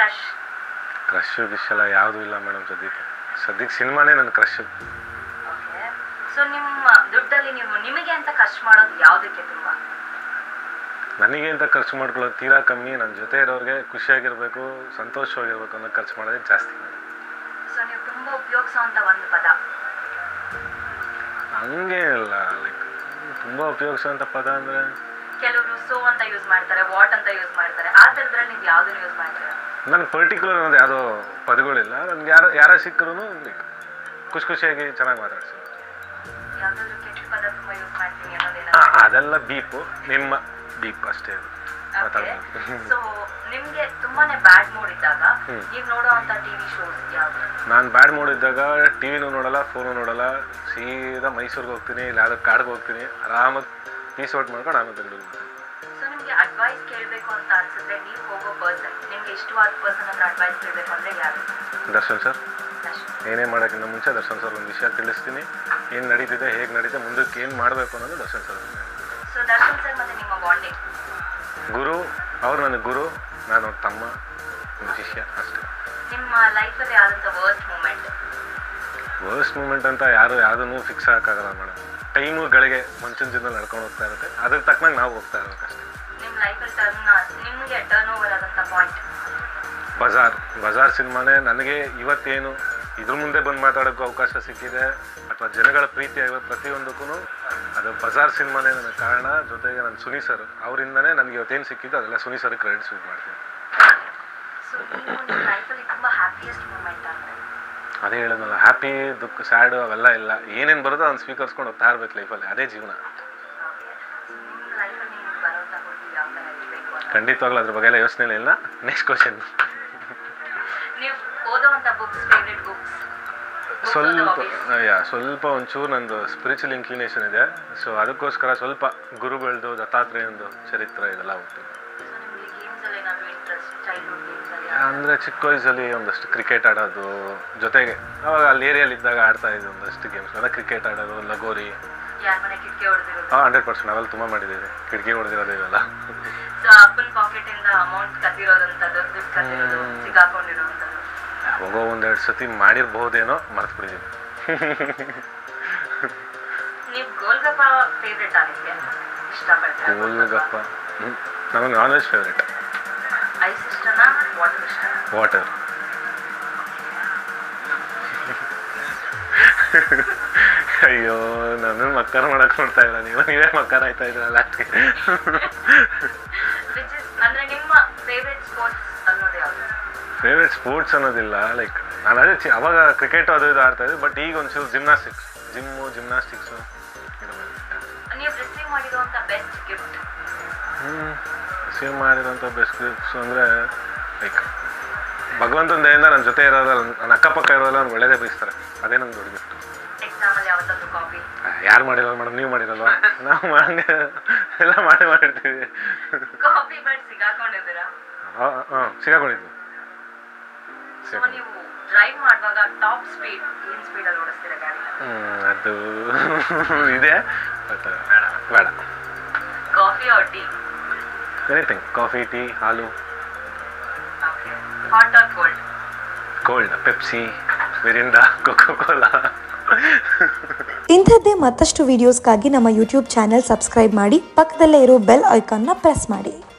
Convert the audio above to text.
Crush crush ಗಿಶ್ ಎಲ್ಲ ಯಾವುದೂ ಇಲ್ಲ ಮೇಡಮ್ ಸದ್ಯಕ್ಕೆ ಸದ್ಯಕ್ಕೆ ಸಿನಿಮಾನೇ ನನ್ನ ಕ್ರಶ್ ಓಕೆ ಸೊ ನಿಮ್ಮ ದುಡ್ಡಲ್ಲಿ ನೀವು ನಿಮಗೆ ಅಂತ ಖರ್ಚು ಮಾಡೋದು ಯಾವುದಕ್ಕೆ ತುಂಬ ನನಗೆ ಅಂತ ಖರ್ಚು ಮಾಡ್ಕೊಳ್ಳೋದು ತೀರಾ ಕಮ್ಮಿ ನನ್ನ ಜೊತೆ ಇರೋರಿಗೆ ಖುಷಿಯಾಗಿರ್ಬೇಕು ಸಂತೋಷವಾಗಿರ್ಬೇಕು ಅನ್ನೋ ಖರ್ಚು ಮಾಡೋದೇ ಜಾಸ್ತಿ ಮೇಡಮ್ ಸೊ ನೀವು ತುಂಬ ಉಪಯೋಗಿಸೋಂಥ ಒಂದು ಪದ ಹಂಗೆ ಇಲ್ಲ ಲೈಕ್ ತುಂಬ ಉಪಯೋಗಿಸೋಂಥ ಪದ ಅಂದರೆ ಕೆಲವರು ಸೋ ಅಂತ ಯೂಸ್ ಮಾಡ್ತಾರೆ ವಾಟ್ ಅಂತ ಯೂಸ್ ಮಾಡ್ತಾರೆ ಆ ಥರದ್ರಲ್ಲಿ ನೀವು ಯಾವುದನ್ನು ಯೂಸ್ ಮಾಡ್ತೀರಾ ನನಗೆ ಪರ್ಟಿಕ್ಯುಲರ್ ಅನ್ನೋದು ಯಾವುದೋ ಪದಗಳಿಲ್ಲ ನನಗೆ ಯಾರು ಯಾರ ಸಿಕ್ಕರೂ ಲೈಕ್ ಖುಷಿ ಖುಷಿಯಾಗಿ ಚೆನ್ನಾಗಿ ಮಾತಾಡ್ಸೋದು ಯಾವುದಾದ್ರು ಕೆಟ್ಟ ಪದ ತುಂಬ ಯೂಸ್ ಮಾಡ್ತೀನಿ ಆ, ಅನ್ನೋದೇನಾದ್ರು ಅದೆಲ್ಲ ಬೀಪು ನಿಮ್ಮ ಬೀಪ್ ಅಷ್ಟೇ ಅದು ಮಾತಾಡೋದು ಸೊ ನಿಮ್ಗೆ ತುಂಬಾನೇ ಬ್ಯಾಡ್ ಮೂಡ್ ಇದ್ದಾಗ ಹ್ಮ್. ನೀವು ನೋಡುವಂತ ಟಿವಿ ಶೋಸ್ ಯಾವ್ದು ನಾನು ಬ್ಯಾಡ್ ಮೂಡಿದ್ದಾಗ ಟಿ ವಿನೂ ನೋಡಲ್ಲ ಫೋನು ನೋಡಲ್ಲ ಸೀದಾ ಮೈಸೂರಿಗೆ ಹೋಗ್ತೀನಿ ಇಲ್ಲ ಯಾವ್ದೋ ಕಾಡಿಗೆ ಹೋಗ್ತೀನಿ ಆರಾಮಾಗಿ ಪೀಸ್ ಔಟ್ ಮಾಡ್ಕೊಂಡು ಆಮೇಲೆ ಬೆಂಗಳೂರಿಗೆ ಬರ್ತೀನಿ ಸೊ ನಿಮ್ಗೆ ಅಡ್ವೈಸ್ ಕೇಳಬೇಕು ಅಂತ ಅನ್ಸಿದ್ರೆ ನೀವು ಹೋಗೋ ಪರ್ಸನ್ ನಿಮ್ಗೆ ಇಷ್ಟವಾದ ಪರ್ಸನ್ ಹತ್ರ ಅಡ್ವೈಸ್ ಕೇಳಬೇಕು ಅಂದ್ರೆ ಯಾರು ದರ್ಶನ್ ಸರ್ ಅಷ್ಟೇ. ಏನೇ ಮಾಡೋಕ್ಕಿಂತ ಮುಂಚೆ ದರ್ಶನ್ ಸರ್ ಒಂದು ವಿಷಯ ತಿಳಿಸ್ತೀನಿ ಏನು ನಡೀತಿದೆ ಹೇಗೆ ನಡೀತಿದೆ ಮುಂದಕ್ಕೆ ಏನು ಮಾಡಬೇಕು ಅನ್ನೋದು Darshan sir so Darshan sir ಮತ್ತೆ ನಿಮ್ಮ ಬಾಂಡಿಂಗ್ ಗುರು ಅವ್ರು ನನಗೆ ಗುರು ನಾನು ಅವ್ರ ತಮ್ಮ ಒಂದು ಶಿಷ್ಯ ಅಷ್ಟೇ ನಿಮ್ಮ ಲೈಫಲ್ಲಿ ಆದಂತ ವರ್ಸ್ಟ್ ಮೂಮೆಂಟ್ ವರ್ಸ್ಟ್ ಮೂಮೆಂಟ್ ಅಂತ ಯಾರು ಯಾವುದನ್ನು ಫಿಕ್ಸ್ ಮಾಡೋಕ್ಕಾಗಲ್ಲ ಮೇಡಮ್ ಟೈಮುಗಳಿಗೆ ಮುಂಚಿನ ಜನ ನಡ್ಕೊಂಡು ಹೋಗ್ತಾ ಇರುತ್ತೆ ಅದ್ರ ತಕ್ಕನಾಗಿ ನಾವು ಹೋಗ್ತಾ ಇರ್ಬೇಕು ಅಷ್ಟೇ ನಿಮ್ಮ ಲೈಫಲ್ಲಿ ಟರ್ನ್ ನಿಮಗೆ ಟರ್ನ್ ಓವರ್ ಆದಂತ ಪಾಯಿಂಟ್ ಬಜಾರ್ ಬಜಾರ್ ಸಿನಿಮಾನೇ ನನಗೆ ಇವತ್ತೇನು ಇದ್ರ ಮುಂದೆ ಬಂದು ಮಾತಾಡೋಕ್ಕೂ ಅವಕಾಶ ಸಿಕ್ಕಿದೆ ಅಥವಾ ಜನಗಳ ಪ್ರೀತಿ ಆಗಿರೋ ಪ್ರತಿಯೊಂದಕ್ಕೂ ಅದು ಬಜಾರ್ ಸಿನಿಮಾನೇ ನನಗೆ ಕಾರಣ ಜೊತೆಗೆ ನನ್ನ ಸುನಿ ಸರ್ ಅವರಿಂದನೇ ನನಗೆ ಇವತ್ತೇನು ಸಿಕ್ಕಿದ್ದು ಅದೆಲ್ಲ ಸುನಿ ಸರ್ ಕ್ರೆಡಿಟ್ಸ್ ಯೂಸ್ ಮಾಡ್ತೀನಿ ಸೊ ನೀವು ನಿಮ್ಮ ಲೈಫಲ್ಲಿ ತುಂಬಾ ಹ್ಯಾಪಿಯೆಸ್ಟ್ ಮೂಮೆಂಟ್ ಅಂದ್ರೆ ಅದೇ ಹೇಳೋದಲ್ಲ ಹ್ಯಾಪಿ ದುಃಖ ಸ್ಯಾಡು ಅವೆಲ್ಲ ಇಲ್ಲ ಏನೇನು ಬರೋದೋ ಅದನ್ನು ಸ್ವೀಕರಿಸ್ಕೊಂಡು ಹೋಗ್ತಾ ಇರ್ಬೇಕು ಲೈಫಲ್ಲಿ ಅದೇ ಜೀವನ ಓಕೆ ನಿಮ್ಮ ಲೈಫಲ್ಲಿ ನಿಮ್ಗೆ ಬರೋಂಥ ಹುಡುಗಿ ಯಾವ ಥರ ಇರಬೇಕು ಅಂತ ಖಂಡಿತವಾಗ್ಲೂ ಅದ್ರ ಬಗ್ಗೆ ಎಲ್ಲ ಯೋಚನೆ ಇಲ್ಲ ನೆಕ್ಸ್ಟ್ ಕ್ವಶನ್ ನೀವು ಓದೋವಂಥ ಬುಕ್ಸ್ ಫೇವ್ರೆಟ್ ಬುಕ್ಸ್ ಸ್ವಲ್ಪ ಯಾ ಸ್ವಲ್ಪ ಒಂಚೂರು ನಂದು ಸ್ಪಿರಿಚುವಲ್ ಇನ್ಕ್ಲಿನೇಷನ್ ಇದೆ ಸೊ ಅದಕ್ಕೋಸ್ಕರ ಸ್ವಲ್ಪ ಗುರುಗಳದು ದತ್ತಾತ್ರೇಯಂದು ಚರಿತ್ರೆ ಇದೆಲ್ಲ ಹೋಗ್ತೀನಿ ಸೊ ನಿಮಗೆ ಗೇಮ್ಸಲ್ಲಿ ಏನಾದರೂ ಇಂಟ್ರೆಸ್ಟ್ ಚೈಲ್ಡ್ಹುಡ್ ಗೇಮ್ಸಲ್ಲಿ ಅಂದರೆ ಚಿಕ್ಕ ವಯಸ್ಸಲ್ಲಿ ಒಂದಷ್ಟು ಕ್ರಿಕೆಟ್ ಆಡೋದು ಜೊತೆಗೆ ಅವಾಗ ಅಲ್ಲಿ ಏರಿಯಲ್ಲಿ ಇದ್ದಾಗ ಆಡ್ತಾ ಇದ್ದೆ ಒಂದಷ್ಟು ಗೇಮ್ಸ್ ಎಲ್ಲ ಕ್ರಿಕೆಟ್ ಆಡೋದು ಲಗೋರಿ ಯಾರ ಮನೆ ಕಿಟಕಿ ಹೊಡೆದಿರೋದು ಹಾಂ ಹಂಡ್ರೆಡ್ ಪರ್ಸೆಂಟ್ ಅವೆಲ್ಲ ತುಂಬ ಮಾಡಿದ್ದೀವಿ ಕಿಟಕಿ ಹೊಡೆದಿರೋದು ಇವೆಲ್ಲ ಸೊ ಅಪ್ಪನ ಪಾಕೆಟ್ ಇಂದ ಅಮೌಂಟ್ ಕದ್ದಿರೋದಂಥದ್ದು ದುಡ್ಡು ಕದ್ದಿರೋದು ಹ್ಮ್. ಸಿಗಾಕೊಂಡಿರೋವಂಥದ್ದು ಹೋಗೋ ಒಂದೆರಡು ಸತಿ ಮಾಡಿರ್ಬಹುದೇನೋ ಮರ್ತು ಬಿಟ್ಟಿದ್ದೀನಿ ನೀವು ಗೋಲ್ಗಪ್ಪ ಫೇವ್ರೆಟ್ ಆಗಿದೆಯಾ ಇಷ್ಟಪಡ್ತೀರಾ ಗೋಲ್ಗಪ್ಪ ಹ್ಞೂ ನನಗೆ ನಾನ್ ವೆಜ್ ಫೇವ್ರೇಟ್ ಐಸ್ ಇಷ್ಟನಾ ವಾಟರ್ ಇಷ್ಟನಾ ವಾಟರ್ ಅಯ್ಯೋ ನಾನು ಮಕ್ಕಳ ಮಾಡಕ್ ನೋಡ್ತಾ ಇಲ್ಲ ನೀವು ನೀವೇ ಮಕ್ಕಳ ಆಯ್ತಾ ಇದ್ರಲ್ಲ ಲಾಸ್ಟ್ಗೆ ವಿಚ್ ಇಸ್ ಅಂದ್ರೆ ನಿಮ್ಮ ಫೇವ್ರೆಟ್ ಸ್ಪೋರ್ಟ್ಸ್ ಅನ್ನೋದು ಯಾವುದು ಫೇವ್ರೆಟ್ ಸ್ಪೋರ್ಟ್ಸ್ ಅನ್ನೋದಿಲ್ಲ ಲೈಕ್ ನಾನು ಅದೇ ಚಿ ಅವಾಗ ಕ್ರಿಕೆಟ್ ಅದು ಇದು ಆಡ್ತಾ ಇದ್ದೆ ಬಟ್ ಈಗ ಒಂಚೂರು ಜಿಮ್ನಾಸ್ಟಿಕ್ಸ್ ಜಿಮ್ಮು ಜಿಮ್ನಾಸ್ಟಿಕ್ಸು ನೀವು ರಿಸೀವ್ ಮಾಡಿರುವಂಥ ಬೆಸ್ಟ್ ಗಿಫ್ಟ್ ಹ್ಞೂ ರಿಸೀವ್ ಮಾಡಿರೋಂಥ ಬೆಸ್ಟ್ ಗಿಫ್ಟ್ಸ್ ಅಂದರೆ ಲೈಕ್ ಭಗವಂತನ ದಯಿಂದ ನನ್ನ ಜೊತೆ ಇರೋಲ್ಲ ನನ್ನ ಅಕ್ಕಪಕ್ಕ ಇರೋಲ್ಲ ನನಗೆ ಒಳ್ಳೇದೇ ಬಯಸ್ತಾರೆ ಅದೇ ನಂಗೆ ದೊಡ್ಡ ಗಿಫ್ಟ್ ಎಕ್ಸಾಮಲ್ಲಿ ಯಾವತ್ತಾದ್ರು ಕಾಪಿ ಯಾರು ಮಾಡಿರಲ್ಲ ಮೇಡಮ್ ನೀವು ಮಾಡಿರಲ್ವಾ ನಾವು ಹಂಗೆ ಎಲ್ಲ ಮಾಡಿ ಮಾಡಿರ್ತೀವಿ ಕಾಪಿ ಬಟ್ ಸಿಗಾಕೊಂಡಿದ್ದೀರಾ ಹಾಂ ಸಿಗಾಕೊಂಡಿದ್ವಿ ಸೊ ನೀವು ಡ್ರೈವ್ ಮಾಡುವಾಗ ಟಾಪ್ ಸ್ಪೀಡ್ ಏನ್ ಸ್ಪೀಡಲ್ಲಿ ಓಡಿಸ್ತೀರಾ ಗಾಡಿನ ಹ್ಮ್, ಅದು ಇದೆ ಬಟ್ ಬೇಡ coffee or tea anything coffee tea ಹಾಲು okay hot or cold cold Pepsi Mirinda Coca Cola ಇಂಥದ್ದೇ ಮತ್ತಷ್ಟು ವಿಡಿಯೋಸ್ಗಾಗಿ ನಮ್ಮ ಯೂಟ್ಯೂಬ್ ಚಾನೆಲ್ ಸಬ್ಸ್ಕ್ರೈಬ್ ಮಾಡಿ ಪಕ್ಕದಲ್ಲೇ ಇರೋ ಬೆಲ್ ಐಕಾನ್ನ ಪ್ರೆಸ್ ಮಾಡಿ